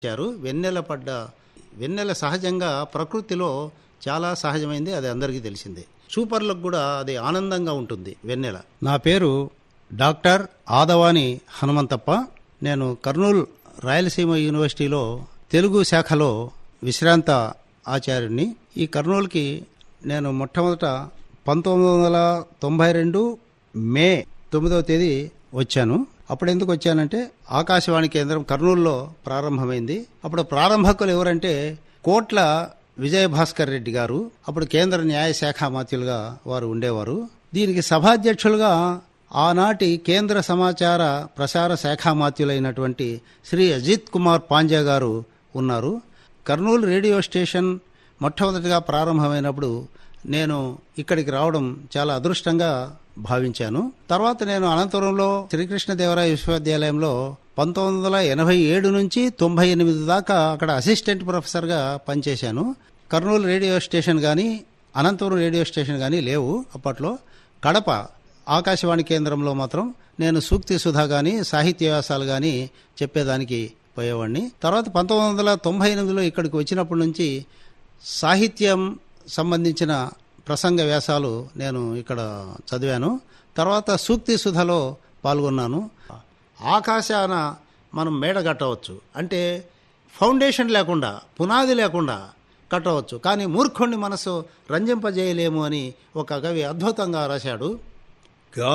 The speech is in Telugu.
ఇచ్చారు వెన్నెల పడ్డ వెన్నెల సహజంగా ప్రకృతిలో చాలా సహజమైంది అది అందరికీ తెలిసిందే సూపర్లకు కూడా అది ఆనందంగా ఉంటుంది వెన్నెల నా పేరు డాక్టర్ ఆదవాని హనుమంతప్ప నేను కర్నూలు రాయలసీమ యూనివర్సిటీలో తెలుగు శాఖలో విశ్రాంత ఆచార్యుడిని ఈ కర్నూలుకి నేను మొట్టమొదట పంతొమ్మిది వందల తొంభై రెండు మే తొమ్మిదవ తేదీ వచ్చాను అప్పుడు ఎందుకు వచ్చానంటే ఆకాశవాణి కేంద్రం కర్నూలులో ప్రారంభమైంది అప్పుడు ప్రారంభకులు ఎవరంటే కోట్ల విజయభాస్కర్ రెడ్డి గారు అప్పుడు కేంద్ర న్యాయ శాఖ మాత్యులుగా వారు ఉండేవారు దీనికి సభాధ్యక్షులుగా ఆనాటి కేంద్ర సమాచార ప్రసార శాఖ మాత్యులైనటువంటి శ్రీ అజిత్ కుమార్ పాండ్యా గారు ఉన్నారు కర్నూలు రేడియో స్టేషన్ మొట్టమొదటిగా ప్రారంభమైనప్పుడు నేను ఇక్కడికి రావడం చాలా అదృష్టంగా భావించాను తర్వాత నేను అనంతపురంలో శ్రీకృష్ణదేవరాయ విశ్వవిద్యాలయంలో పంతొమ్మిది వందల ఎనభై ఏడు నుంచి తొంభై ఎనిమిది దాకా అక్కడ అసిస్టెంట్ ప్రొఫెసర్గా పనిచేశాను కర్నూలు రేడియో స్టేషన్ కానీ అనంతపురం రేడియో స్టేషన్ కానీ లేవు అప్పట్లో కడప ఆకాశవాణి కేంద్రంలో మాత్రం నేను సూక్తి సుధా కానీ సాహిత్య వ్యాసాలు కానీ చెప్పేదానికి పోయేవాడిని తర్వాత పంతొమ్మిది వందల తొంభై ఎనిమిదిలో ఇక్కడికి వచ్చినప్పటి నుంచి సాహిత్యం సంబంధించిన ప్రసంగ వ్యాసాలు నేను ఇక్కడ చదివాను తర్వాత సూక్తి సుధలో పాల్గొన్నాను ఆకాశాన మనం మేడ కట్టవచ్చు అంటే ఫౌండేషన్ లేకుండా పునాది లేకుండా కట్టవచ్చు కానీ మూర్ఖుణ్ణి మనసు రంజింపజేయలేము అని ఒక కవి అద్భుతంగా రాశాడు